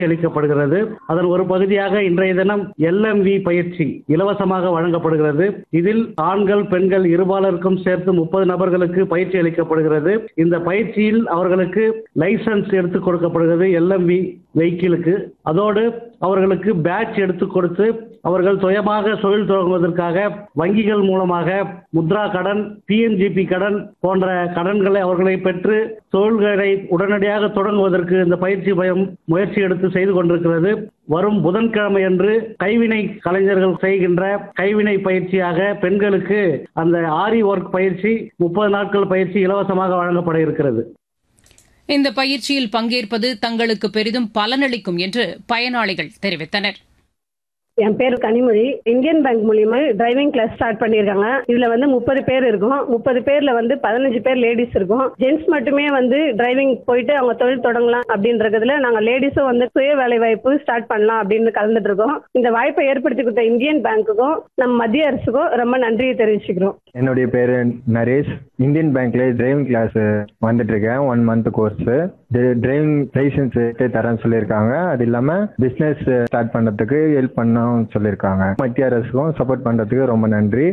அளிக்கப்படுகிறது அதன் ஒரு பகுதியாக இன்றைய தினம் எல்எம்வி பயிற்சி இலவசமாக வழங்கப்படுகிறது இதில் ஆண்கள் பெண்கள் இருபாலருக்கும் சேர்த்து முப்பது நபர்களுக்கு பயிற்சி அளிக்கப்படுகிறது இந்த பயிற்சியில் அவர்களுக்கு லைசன்ஸ் எடுத்து கொடுக்கப்படுகிறது எல்எம்வி வெஹிக்கிளுக்கு அதோடு அவர்களுக்கு பேட்ச் எடுத்து கொடுத்து அவர்கள் சுயமாக தொழில் தொடங்குவதற்காக வங்கிகள் மூலமாக முத்ரா கடன் பிஎன்ஜிபி கடன் போன்ற கடன்களை அவர்களை பெற்று தொழில்களை உடனடியாக தொடங்குவதற்கு இந்த பயிற்சி பயம் முயற்சி எடுத்து செய்து கொண்டிருக்கிறது வரும் புதன்கிழமை அன்று கைவினை கலைஞர்கள் செய்கின்ற கைவினை பயிற்சியாக பெண்களுக்கு அந்த ஆரி ஒர்க் பயிற்சி முப்பது நாட்கள் பயிற்சி இலவசமாக வழங்கப்பட இருக்கிறது இந்த பயிற்சியில் பங்கேற்பது தங்களுக்கு பெரிதும் பலனளிக்கும் என்று பயனாளிகள் தெரிவித்தனர் என் பேர் கனிமொழி இந்தியன் பேங்க் மூலியமா டிரைவிங் கிளாஸ் ஸ்டார்ட் பண்ணியிருக்காங்க இதுல வந்து முப்பது பேர் இருக்கும் முப்பது பேர்ல வந்து பதினஞ்சு பேர் லேடிஸ் இருக்கும் ஜென்ட்ஸ் மட்டுமே வந்து டிரைவிங் போயிட்டு அவங்க தொழில் தொடங்கலாம் அப்படின்றதுல நாங்க லேடிஸும் வந்து சுய வேலை வாய்ப்பு ஸ்டார்ட் பண்ணலாம் அப்படின்னு கலந்துட்டு இருக்கோம் இந்த வாய்ப்பை ஏற்படுத்தி கொடுத்த இந்தியன் பேங்க்குக்கும் நம்ம மத்திய அரசுக்கும் ரொம்ப நன்றியை தெரிவிச்சுக்கிறோம் என்னுடைய பேரு நரேஷ் இந்தியன் பேங்க்ல டிரைவிங் கிளாஸ் வந்துட்டு இருக்கேன் one month course driving licence தரேன்னு சொல்லியிருக்காங்க அது இல்லாம பிசினஸ் ஸ்டார்ட் பண்றதுக்கு ஹெல்ப் பண்ண சொல்லியிருக்காங்க மத்திய அரசுக்கும் சப்போர்ட் பண்றதுக்கு ரொம்ப நன்றி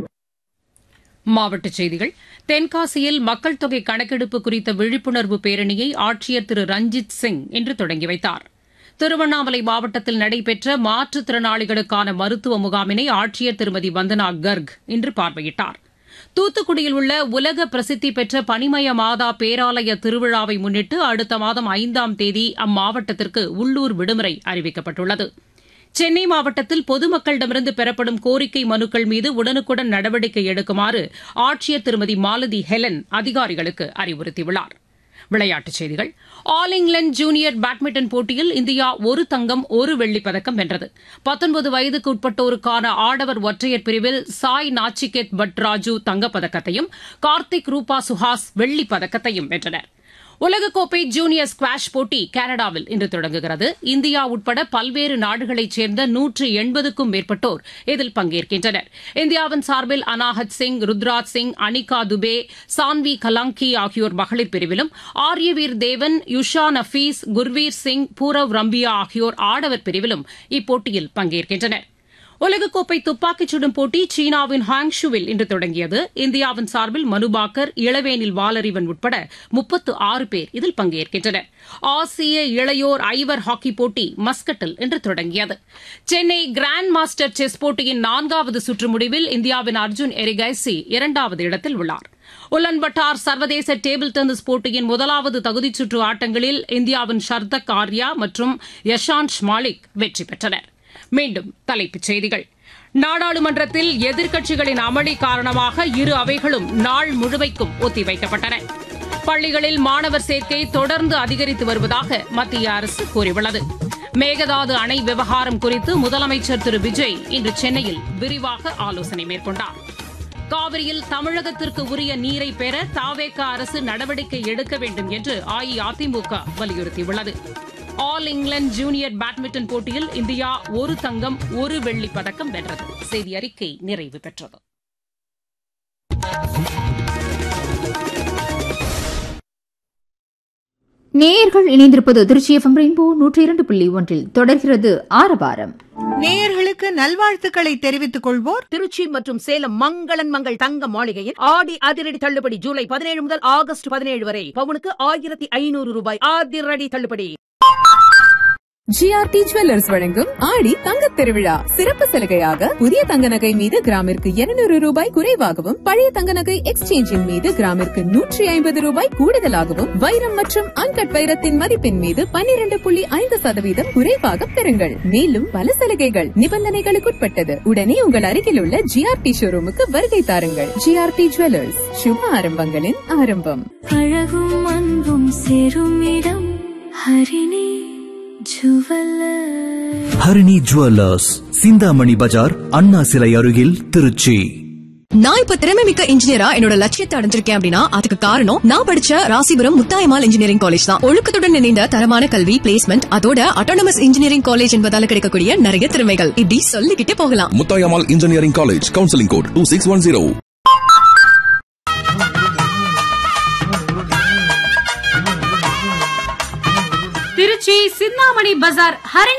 மாவட்டச் செய்திகள் தென்காசியில் மக்கள் தொகை கணக்கெடுப்பு குறித்த விழிப்புணர்வு பேரணியை ஆட்சியர் திரு ரஞ்சித் சிங் இன்று தொடங்கி வைத்தார் திருவண்ணாமலை மாவட்டத்தில் நடைபெற்ற மாற்றுத்திறனாளிகளுக்கான மருத்துவ முகாமினை ஆட்சியர் திருமதி வந்தனா கர்க் இன்று பார்வையிட்டார் தூத்துக்குடியில் உள்ள உலக பிரசித்தி பெற்ற பனிமய மாதா பேராலய திருவிழாவை முன்னிட்டு அடுத்த மாதம் ஐந்தாம் தேதி அம்மாவட்டத்திற்கு உள்ளூர் விடுமுறை அறிவிக்கப்பட்டுள்ளது சென்னை மாவட்டத்தில் பொதுமக்களிடமிருந்து பெறப்படும் கோரிக்கை மனுக்கள் மீது உடனுக்குடன் நடவடிக்கை எடுக்குமாறு ஆட்சியர் திருமதி மாலதி ஹெலன் அதிகாரிகளுக்கு அறிவுறுத்தியுள்ளார் விளையாட்டுச் செய்திகள் ஆல் இங்கிலாந்து ஜூனியர் பேட்மிண்டன் போட்டியில் இந்தியா ஒரு தங்கம் ஒரு வெள்ளிப் பதக்கம் வென்றது பத்தொன்பது வயதுக்கு உட்பட்டோருக்கான ஆடவர் ஒற்றையர் பிரிவில் சாய் நாச்சிகேத் பட்ராஜு தங்கப்பதக்கத்தையும் கார்த்திக் ரூபா சுஹாஸ் வெள்ளிப் பதக்கத்தையும் வென்றனர் உலகக்கோப்பை ஜூனியர் ஸ்குவாஷ் போட்டி கனடாவில் இன்று தொடங்குகிறது இந்தியா உட்பட பல்வேறு நாடுகளைச் சேர்ந்த நூற்று எண்பதுக்கும் மேற்பட்டோர் இதில் பங்கேற்கின்றனர் இந்தியாவின் சார்பில் அனாஹத் சிங் ருத்ராஜ் சிங் அனிகா துபே சான்வி கலாங்கி ஆகியோர் மகளிர் பிரிவிலும் ஆரியவீர் தேவன் யுஷா நஃபீஸ் குர்வீர் சிங் பூரவ் ரம்பியா ஆகியோர் ஆடவர் பிரிவிலும் இப்போட்டியில் பங்கேற்கின்றனர் உலகக்கோப்பை துப்பாக்கிச் சுடும் போட்டி சீனாவின் ஹாங்ஷுவில் இன்று தொடங்கியது இந்தியாவின் சார்பில் மனுபாக்கர் இளவேனில் வாலறிவன் உட்பட முப்பத்து ஆறு பேர் இதில் பங்கேற்கின்றனர் ஆசிய இளையோர் ஐவர் ஹாக்கி போட்டி மஸ்கட்டில் இன்று தொடங்கியது சென்னை கிராண்ட் மாஸ்டர் செஸ் போட்டியின் நான்காவது சுற்று முடிவில் இந்தியாவின் அர்ஜுன் எரிகைசி இரண்டாவது இடத்தில் உள்ளார் உலன்பட்டார் சர்வதேச டேபிள் டென்னிஸ் போட்டியின் முதலாவது தகுதிச் சுற்று ஆட்டங்களில் இந்தியாவின் ஷர்தக் ஆர்யா மற்றும் யஷாந்த் மாலிக் வெற்றி பெற்றனர் மீண்டும் தலைப்புச் செய்திகள் நாடாளுமன்றத்தில் எதிர்க்கட்சிகளின் அமளி காரணமாக இரு அவைகளும் நாள் முழுமைக்கும் ஒத்திவைக்கப்பட்டன பள்ளிகளில் மாணவர் சேர்க்கை தொடர்ந்து அதிகரித்து வருவதாக மத்திய அரசு கூறியுள்ளது மேகதாது அணை விவகாரம் குறித்து முதலமைச்சர் திரு விஜய் இன்று சென்னையில் விரிவாக ஆலோசனை மேற்கொண்டார் காவிரியில் தமிழகத்திற்கு உரிய நீரை பெற தாவேக அரசு நடவடிக்கை எடுக்க வேண்டும் என்று அஇஅதிமுக வலியுறுத்தியுள்ளது ஆல் இங்கிலாந்து ஜூனியர் பேட்மிண்டன் போட்டியில் இந்தியா ஒரு தங்கம் ஒரு வெள்ளிப் பதக்கம் வென்றது செய்தி அறிக்கை நிறைவு பெற்றது நேயர்கள் இணைந்திருப்பது திருச்சி எஃப்எம் ரெயின்போ நூற்றி இரண்டு புள்ளி ஒன்றில் தொடர்கிறது ஆரவாரம் நேயர்களுக்கு நல்வாழ்த்துக்களை தெரிவித்துக் கொள்வோர் திருச்சி மற்றும் சேலம் மங்களன் மங்கள் தங்க மாளிகையில் ஆடி அதிரடி தள்ளுபடி ஜூலை பதினேழு முதல் ஆகஸ்ட் பதினேழு வரை பவுனுக்கு ஆயிரத்தி ஐநூறு ரூபாய் அதிரடி தள்ளுபடி ஜிஆர்டி ஜுவல்லர்ஸ் வழங்கும் ஆடி தங்கத் திருவிழா சிறப்பு சலுகையாக புதிய தங்க நகை மீது கிராமிற்கு இருநூறு ரூபாய் குறைவாகவும் பழைய தங்க நகை எக்ஸ்சேஞ்சின் மீது கிராமிற்கு நூற்றி ஐம்பது ரூபாய் கூடுதலாகவும் வைரம் மற்றும் அன்கட் வைரத்தின் மதிப்பின் மீது பன்னிரண்டு புள்ளி ஐந்து சதவீதம் குறைவாக பெறுங்கள் மேலும் பல சலுகைகள் நிபந்தனைகளுக்குட்பட்டது உடனே உங்கள் அருகில் உள்ள ஜிஆர்டி ஷோரூமுக்கு வருகை தாருங்கள் ஜிஆர்டி ஜுவல்லர்ஸ் சுப ஆரம்பங்களின் ஆரம்பம் அழகும் அன்பும் சேரும் இடம் ஹரிணி ஜுவல்லர் ஹரிணி ஜுவல்லர்ஸ் சிந்தாமணி பஜார் அண்ணா சிலை அருகில் திருச்சி நான் இப்ப திறமை மிக்க இன்ஜினியரா என்னோட லட்சியத்தை அடைஞ்சிருக்கேன் அப்படின்னா அதுக்கு காரணம் நான் படிச்ச ராசிபுரம் முத்தாயமால் இன்ஜினியரிங் காலேஜ் தான் ஒழுக்கத்துடன் இணைந்த தரமான கல்வி பிளேஸ்மெண்ட் அதோட அட்டானமஸ் இன்ஜினியரிங் காலேஜ் என்பதால கிடைக்கக்கூடிய நிறைய திறமைகள் இப்படி சொல்லிக்கிட்டே போகலாம் Muthayammal engineering college counselling code two six one zero Trichy Chintamani பஜார் ஹரணி